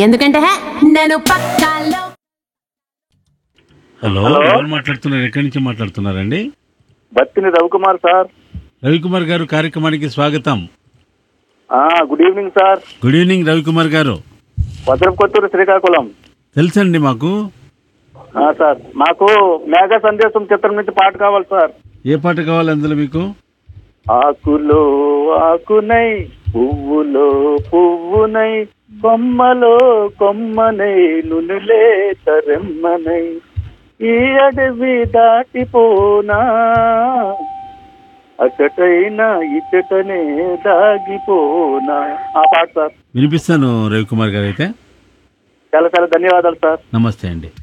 ఎందుకంటే హే, నేను పక్కాలో hello hello. ఎవరు మాట్లాడుతున్నారు ఎక్కడి నుంచి మాట్లాడుతున్నారండి బత్తిని రవికుమార్ సార్ రవికుమార్ గారు కార్యక్రమానికి స్వాగతం ఆ, good evening sir good evening Ravikumar గారు భద్రపు కొత్తూరు శ్రీకాకుళం తెలుసండి మాకు ఆ, సార్ మాకు మేఘ సందేశం చిత్రం నుంచి పాట కావాలి సార్ ఏ పాట కావాలి అందులో మీకు ఆకులో ఆకునై పువ్వులో పువ్వునై కొమ్మలో కొమ్మనై నునులే తరెమ్మనై ఈ అడవి దాటిపోనా అచటైనా ఇచటనే దాగిపోనా ఆ పాట సార్ వినిపిస్తాను రవికుమార్ గారు అయితే చాలా చాలా ధన్యవాదాలు సార్ నమస్తే అండి